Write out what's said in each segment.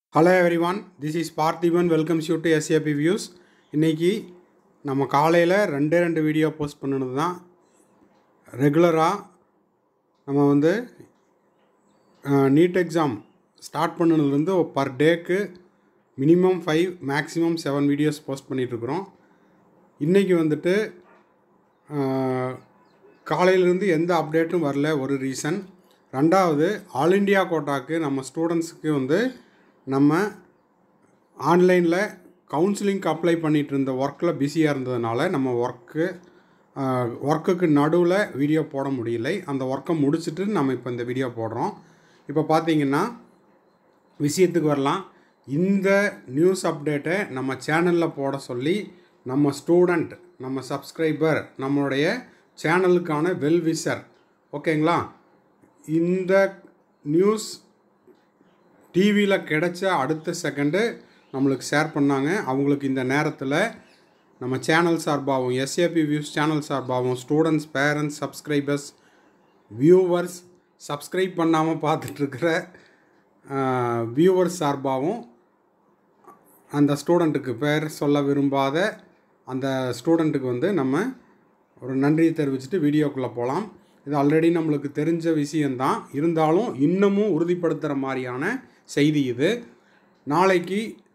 hello everyone this is Parthiban welcomes you to SAP views இன்றைக்கி நம்ம காலையில் ரெண்டே ரெண்டு வீடியோ போஸ்ட் பண்ணினது தான் ரெகுலராக நம்ம வந்து நீட் எக்ஸாம் ஸ்டார்ட் பண்ணதுலேருந்து பர் டேக்கு minimum five maximum seven videos post பண்ணிகிட்ருக்குறோம் இன்றைக்கி வந்துட்டு காலையிலேருந்து எந்த அப்டேட்டும் வரல ஒரு ரீசன் ரெண்டாவது ஆல் இண்டியா கோட்டாக்கு நம்ம ஸ்டூடெண்ட்ஸுக்கு வந்து நம்ம ஆன்லைனில் கவுன்சிலிங்க்கு அப்ளை பண்ணிகிட்டு இருந்த ஒர்க்கில் பிஸியாக இருந்ததுனால நம்ம ஒர்க்கு ஒர்க்குக்கு நடுவில் வீடியோ போட முடியலை அந்த ஒர்க்கை முடிச்சுட்டு நம்ம இப்போ இந்த வீடியோ போடுறோம் இப்போ பார்த்தீங்கன்னா விஷயத்துக்கு வரலாம் இந்த நியூஸ் அப்டேட்டை நம்ம சேனலில் போட சொல்லி நம்ம ஸ்டூடெண்ட் நம்ம சப்ஸ்கிரைபர் நம்மளுடைய சேனலுக்கான வெல்விஷர் ஓகேங்களா இந்த நியூஸ் டிவியில் கிடைச்ச அடுத்த செகண்டு நம்மளுக்கு ஷேர் பண்ணாங்க அவங்களுக்கு இந்த நேரத்தில் நம்ம சேனல் சார்பாகவும் எஸ்ஏபி வியூஸ் சேனல் சார்பாகவும் students parents subscribers viewers subscribe பண்ணாமல் பார்த்துட்ருக்கிற வியூவர்ஸ் சார்பாகவும் அந்த ஸ்டூடெண்ட்டுக்கு பேர் சொல்ல விரும்பாத அந்த ஸ்டூடெண்ட்டுக்கு வந்து நம்ம ஒரு நன்றியை தெரிவிச்சுட்டு வீடியோக்குள்ளே போகலாம் இது ஆல்ரெடி நம்மளுக்கு தெரிஞ்ச விஷயந்தான் இருந்தாலும் இன்னமும் உறுதிப்படுத்துகிற மாதிரியான செய்தி இது நாளைக்கு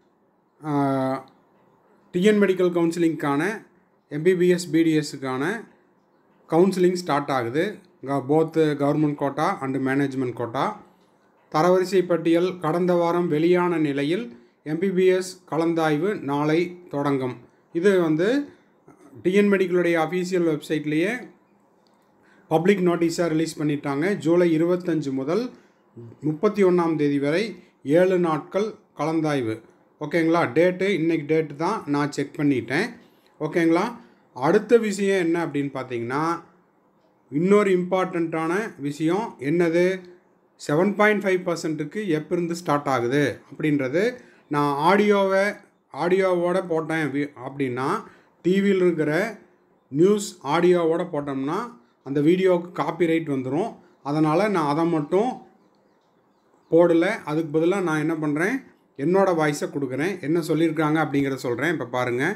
டிஎன் மெடிக்கல் கவுன்சிலிங்க்கான எம்பிபிஎஸ் பிடிஎஸ்க்கான கவுன்சிலிங் ஸ்டார்ட் ஆகுது both government quota and management quota தரவரிசை பட்டியல் கடந்த வாரம் வெளியான நிலையில் எம்பிபிஎஸ் கலந்தாய்வு நாளை தொடங்கும் இது வந்து டிஎன் மெடிக்கலுடைய அஃபீஷியல் வெப்சைட்லேயே பப்ளிக் நோட்டீஸாக ரிலீஸ் பண்ணிட்டாங்க ஜூலை இருபத்தஞ்சு முதல் முப்பத்தி ஒன்றாம் தேதி வரை ஏழு நாட்கள் கலந்தாய்வு ஓகேங்களா டேட்டு இன்றைக்கி டேட்டு தான் நான் செக் பண்ணிட்டேன் ஓகேங்களா அடுத்த விஷயம் என்ன அப்படின்னு பார்த்தீங்கன்னா இன்னொரு இம்பார்ட்டண்ட்டான விஷயம் என்னது செவன் பாயிண்ட் ஃபைவ் பர்சன்ட்டுக்கு எப்போருந்து ஸ்டார்ட் ஆகுது அப்படின்றது நான் ஆடியோவை ஆடியோவோட போட்டேன் அப்படின்னா டிவியில் இருக்கிற நியூஸ் ஆடியோவோட போட்டோம்னா அந்த வீடியோவுக்கு காப்பிரைட் வந்துடும் அதனால் நான் அதை மட்டும் போடலை அதுக்கு பதிலாக நான் என்ன பண்ணுறேன் என்னோடய வாய்ஸை கொடுக்குறேன் என்ன சொல்லியிருக்காங்க அப்படிங்கிறத சொல்கிறேன் இப்போ பாருங்கள்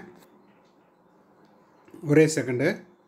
ஒரே செகண்டு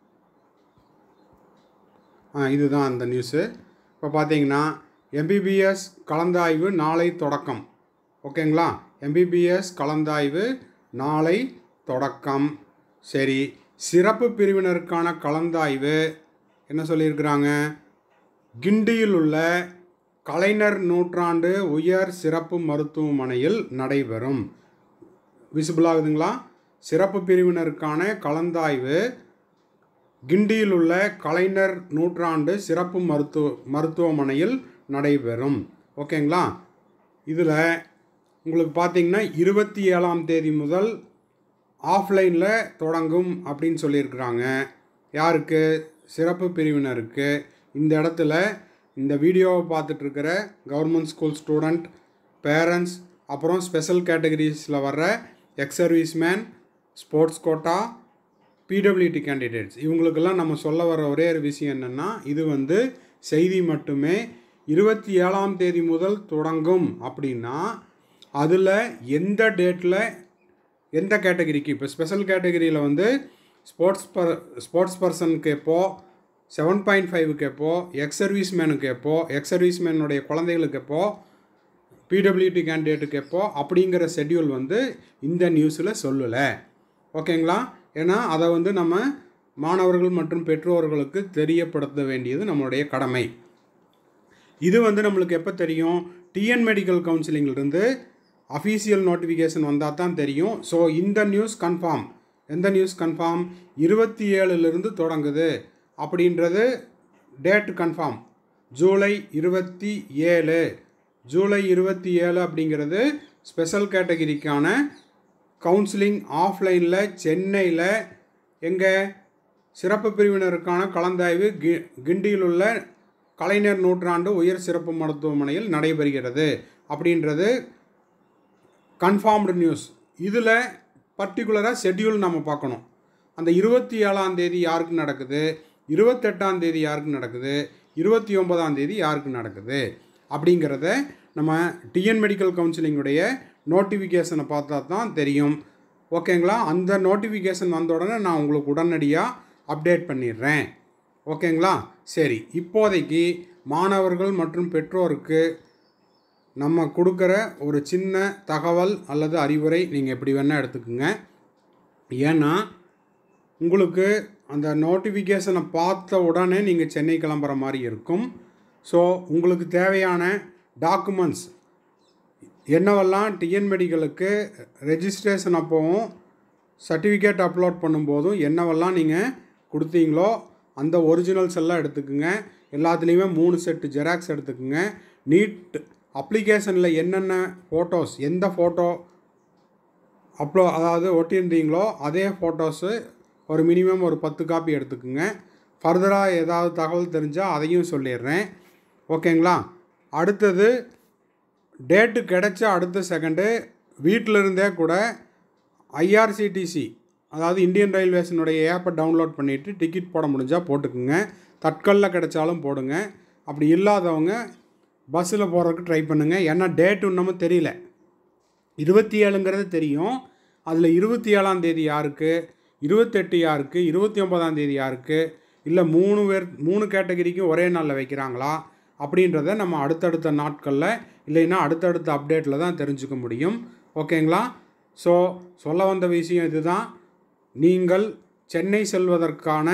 ஆ இதுதான் அந்த நியூஸு இப்போ பார்த்தீங்கன்னா எம்பிபிஎஸ் கலந்தாய்வு நாளை தொடக்கம் ஓகேங்களா எம்பிபிஎஸ் கலந்தாய்வு நாளை தொடக்கம் சரி சிறப்பு பிரிவினருக்கான கலந்தாய்வு என்ன சொல்லியிருக்கிறாங்க கிண்டியில் உள்ள கலைஞர் நூற்றாண்டு உயர் சிறப்பு மருத்துவமனையில் நடைபெறும் விசிபிள் ஆகுதுங்களா சிறப்பு பிரிவினருக்கான கலந்தாய்வு கிண்டியில் உள்ள கலைஞர் நூற்றாண்டு சிறப்பு மருத்துவ மருத்துவமனையில் நடைபெறும் ஓகேங்களா இதில் உங்களுக்கு பார்த்தீங்கன்னா இருபத்தி ஏழாம் தேதி முதல் ஆஃப்லைனில் தொடங்கும் அப்படின்னு சொல்லியிருக்கிறாங்க யாருக்கு சிறப்பு பிரிவினருக்கு இந்த இடத்துல இந்த வீடியோவை பார்த்துட்ருக்கிற கவர்மெண்ட் ஸ்கூல் ஸ்டூடெண்ட் பேரண்ட்ஸ் அப்புறம் ஸ்பெஷல் கேட்டகரிஸில் வர்ற ex serviceman sports quota PWD candidates இவங்களுக்கெல்லாம் நம்ம சொல்ல வர ஒரே ஒரு விஷயம் என்னென்னா இது வந்து செய்தி மட்டுமே இருபத்தி ஏழாம் தேதி முதல் தொடங்கும் அப்படின்னா அதில் எந்த டேட்டில் எந்த கேட்டகரிக்கு இப்போ ஸ்பெஷல் கேட்டகரியில் வந்து ஸ்போர்ட்ஸ் பர் ஸ்போர்ட்ஸ் பர்சனுக்கு எப்போ செவன் பாயிண்ட் ஃபைவுக்கு எப்போ எக்ஸ் சர்வீஸ் மேனுக்கு எப்போ எக்ஸ் சர்வீஸ் மேனுடைய குழந்தைகளுக்கு எப்போ பிடபிள்யூடி கேண்டிடேட்டுக்கு எப்போ அப்படிங்கிற ஷெட்யூல் வந்து இந்த நியூஸில் சொல்லலை ஓகேங்களா ஏன்னா அதை வந்து நம்ம மாணவர்கள் மற்றும் பெற்றோர்களுக்கு தெரியப்படுத்த வேண்டியது நம்மளுடைய கடமை இது வந்து நம்மளுக்கு எப்போ தெரியும் டிஎன் மெடிக்கல் கவுன்சிலிங்கிலிருந்து அஃபீஷியல் நோட்டிஃபிகேஷன் வந்தால் தான் தெரியும் ஸோ இந்த நியூஸ் கன்ஃபார்ம் எந்த நியூஸ் கன்ஃபார்ம் இருபத்தி ஏழுலேருந்து தொடங்குது அப்படின்றது டேட் கன்ஃபார்ம் ஜூலை இருபத்தி ஏழு ஜூலை இருபத்தி ஏழு அப்படிங்கிறது ஸ்பெஷல் கேட்டகிரிக்கான கவுன்சிலிங் ஆஃப்லைனில் சென்னையில் எங்கே சிறப்பு பிரிவினருக்கான கலந்தாய்வு கி கிண்டியில் உள்ள கலைஞர் நூற்றாண்டு உயர் சிறப்பு மருத்துவமனையில் நடைபெறுகிறது அப்படின்றது கன்ஃபார்ம்டு நியூஸ் இதில் பர்டிகுலராக ஷெட்யூல் நம்ம பார்க்கணும் அந்த இருபத்தி ஏழாம் தேதி யாருக்கு நடக்குது இருபத்தெட்டாம் தேதி யாருக்கு நடக்குது இருபத்தி ஒன்பதாம் தேதி யாருக்கு நடக்குது அப்படிங்கிறத நம்ம டிஎன் மெடிக்கல் கவுன்சிலிங்குடைய நோட்டிஃபிகேஷனை பார்த்தா தான் தெரியும் ஓகேங்களா அந்த நோட்டிஃபிகேஷன் வந்த உடனே நான் உங்களுக்கு உடனடியாக அப்டேட் பண்ணிடுறேன் ஓகேங்களா சரி இப்போதைக்கு மாணவர்கள் மற்றும் பெற்றோருக்கு நம்ம கொடுக்குற ஒரு சின்ன தகவல் அல்லது அறிவுரை நீங்கள் எப்படி வேணால் எடுத்துக்கோங்க ஏன்னா உங்களுக்கு அந்த நோட்டிஃபிகேஷனை பார்த்த உடனே நீங்கள் சென்னை கிளம்புற மாதிரி இருக்கும் ஸோ உங்களுக்கு தேவையான டாக்குமெண்ட்ஸ் என்னவெல்லாம் டிஎன் மெடிக்கலுக்கு ரெஜிஸ்ட்ரேஷன் அப்போவும் சர்டிஃபிகேட் அப்லோட் பண்ணும்போதும் என்னவெல்லாம் நீங்கள் கொடுத்தீங்களோ அந்த ஒரிஜினல்ஸ் எல்லாம் எடுத்துக்குங்க எல்லாத்துலேயுமே மூணு செட்டு ஜெராக்ஸ் எடுத்துக்குங்க நீட் அப்ளிகேஷனில் என்னென்ன ஃபோட்டோஸ் எந்த ஃபோட்டோ அப்லோ அதாவது ஒட்டியிருந்தீங்களோ அதே ஃபோட்டோஸு ஒரு மினிமம் ஒரு பத்து காப்பி எடுத்துக்குங்க ஃபர்தராக ஏதாவது தகவல் தெரிஞ்சால் அதையும் சொல்லிடுறேன் ஓகேங்களா அடுத்தது டேட்டு கிடைச்ச அடுத்த செகண்டு வீட்டில் இருந்தே கூட ஐஆர்சிடிசி அதாவது இந்தியன் ரயில்வேஸினுடைய ஆப்பை டவுன்லோட் பண்ணிவிட்டு டிக்கெட் போட முடிஞ்சால் போட்டுக்குங்க தட்கலில் கிடைச்சாலும் போடுங்க அப்படி இல்லாதவங்க பஸ்ஸில் போகிறதுக்கு ட்ரை பண்ணுங்கள் ஏன்னா டேட்டு இன்னமும் தெரியல இருபத்தி ஏழுங்கிறது தெரியும் அதில் இருபத்தி ஏழாம் தேதி யாருக்கு இருபத்தெட்டு யாருக்கு இருபத்தி ஒன்பதாம் தேதி யாருக்கு இல்லை மூணு பேர் மூணு கேட்டகரிக்கும் ஒரே நாளில் வைக்கிறாங்களா அப்படின்றத நம்ம அடுத்தடுத்த நாட்களில் இல்லைன்னா அடுத்தடுத்த அப்டேட்டில் தான் தெரிஞ்சுக்க முடியும் ஓகேங்களா ஸோ சொல்ல வந்த விஷயம் இதுதான் நீங்கள் சென்னை செல்வதற்கான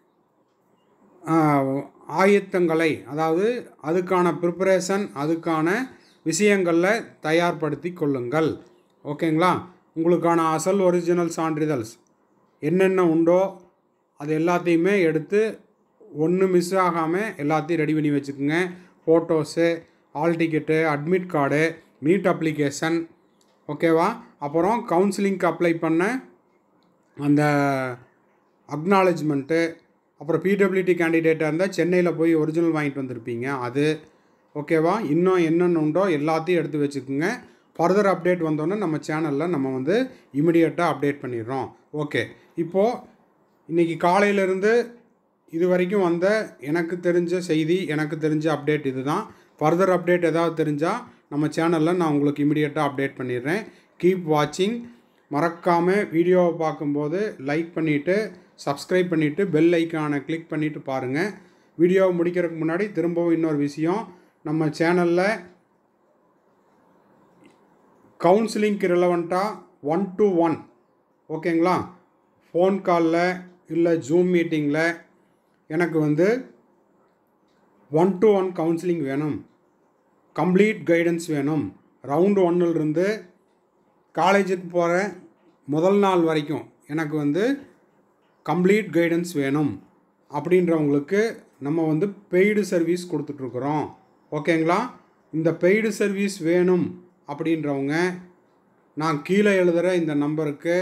ஆயத்தங்களை அதாவது அதுக்கான ப்ரிப்பரேஷன் அதுக்கான விஷயங்களில் தயார்படுத்தி கொள்ளுங்கள் ஓகேங்களா உங்களுக்கான அசல் ஒரிஜினல் சான்றிதழ்ஸ் என்னென்ன உண்டோ அது எல்லாத்தையுமே எடுத்து ஒன்று மிஸ் ஆகாமல் எல்லாத்தையும் ரெடி பண்ணி வச்சுக்கோங்க photos hall ticket admit card NEET application ஓகேவா அப்புறம் கவுன்சிலிங்க்கு அப்ளை பண்ண அந்த அக்னாலஜ்மெண்ட்டு அப்புறம் பிடபிள்யூடி கேண்டிடேட்டாக இருந்தால் சென்னையில் போய் ஒரிஜினல் வாங்கிட்டு வந்திருப்பீங்க அது ஓகேவா இன்னும் என்னென்ன உண்டோ எல்லாத்தையும் எடுத்து வச்சுக்கோங்க ஃபர்தர் அப்டேட் வந்தோன்னே நம்ம சேனலில் நம்ம வந்து இமிடியேட்டாக அப்டேட் பண்ணிடுறோம் ஓகே இப்போது இன்றைக்கி காலையிலேருந்து இது வரைக்கும் வந்த எனக்கு தெரிஞ்ச செய்தி எனக்கு தெரிஞ்ச அப்டேட் இது தான் ஃபர்தர் அப்டேட் ஏதாவது தெரிஞ்சால் நம்ம சேனலில் நான் உங்களுக்கு இமிடியேட்டாக அப்டேட் பண்ணிடுறேன் கீப் வாட்சிங் மறக்காமல் வீடியோவை பார்க்கும்போது லைக் பண்ணிவிட்டு சப்ஸ்கிரைப் பண்ணிவிட்டு பெல் ஐக்கானை கிளிக் பண்ணிவிட்டு பாருங்கள் வீடியோவை முடிக்கிறதுக்கு முன்னாடி திரும்பவும் இன்னொரு விஷயம் நம்ம சேனலில் கவுன்சிலிங்க்கு ரிலவெண்ட்டாக ஒன் டு ஒன் ஓகேங்களா ஃபோன் காலில் இல்லை ஜூம் மீட்டிங்கில் எனக்கு வந்து ஒன் டு ஒன் கவுன்சிலிங் வேணும் கம்ப்ளீட் கைடன்ஸ் வேணும் ரவுண்டு ஒன்னிலிருந்து காலேஜுக்கு போகிற முதல் நாள் வரைக்கும் எனக்கு வந்து கம்ப்ளீட் கைடன்ஸ் வேணும் அப்படின்றவங்களுக்கு நம்ம வந்து பெய்டு சர்வீஸ் கொடுத்துட்ருக்குறோம் ஓகேங்களா இந்த பெய்டு சர்வீஸ் வேணும் அப்படின்றவங்க நான் கீழே எழுதுகிற இந்த நம்பருக்கு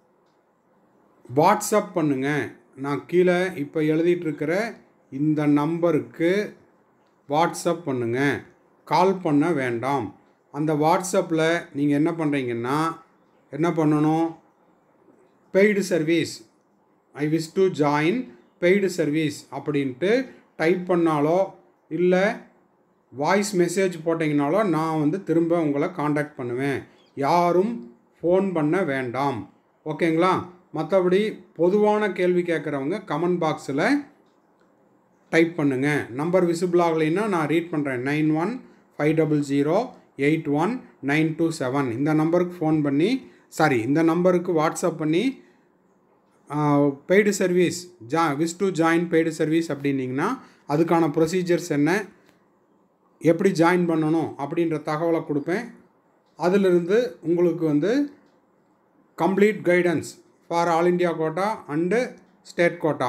வாட்ஸ்அப் பண்ணுங்கள் நான் கீழே இப்போ எழுதிட்டுருக்கிற இந்த நம்பருக்கு வாட்ஸ்அப் பண்ணுங்கள் கால் பண்ண வேண்டாம் அந்த வாட்ஸ்அப்பில் நீங்கள் என்ன பண்ணுறீங்கன்னா என்ன பண்ணணும் paid service I wish to join paid service அப்படின்ட்டு டைப் பண்ணாலோ இல்லை வாய்ஸ் மெசேஜ் போட்டிங்கனாலோ நான் வந்து திரும்ப உங்களை காண்டாக்ட் பண்ணுவேன் யாரும் ஃபோன் பண்ண வேண்டாம் ஓகேங்களா மற்றபடி பொதுவான கேள்வி கேட்குறவங்க கமெண்ட் பாக்ஸில் டைப் பண்ணுங்கள் நம்பர் விசிபிள் ஆகலைன்னா நான் ரீட் பண்ணுறேன் nine one five double zero eight one nine two seven இந்த நம்பருக்கு ஃபோன் பண்ணி சாரி இந்த நம்பருக்கு வாட்ஸ்அப் பண்ணி பெய்டு சர்வீஸ் ஜா wish to join paid service அப்படின்னிங்கன்னா அதுக்கான ப்ரொசீஜர்ஸ் என்ன எப்படி ஜாயின் பண்ணணும் அப்படின்ற தகவலை கொடுப்பேன் அதிலிருந்து உங்களுக்கு வந்து complete guidance for all India quota and state quota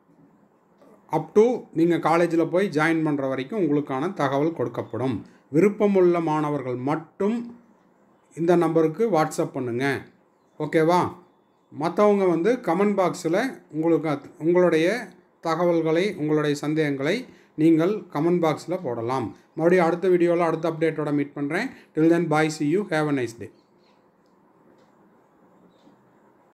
up to நீங்கள் காலேஜில் போய் ஜாயின் பண்ணுற வரைக்கும் உங்களுக்கான தகவல் கொடுக்கப்படும் விருப்பமுள்ள மாணவர்கள் மட்டும் இந்த நம்பருக்கு வாட்ஸ்அப் பண்ணுங்கள் ஓகேவா மற்றவங்க வந்து கமெண்ட் பாக்ஸில் உங்களுக்கு அத்- உங்களுடைய தகவல்களை உங்களுடைய சந்தேகங்களை நீங்கள் கமெண்ட் பாக்ஸில் போடலாம் மறுபடியும் அடுத்த வீடியோவில் அடுத்த அப்டேட்டோட மீட் பண்ணுறேன் till then bye see you have a nice day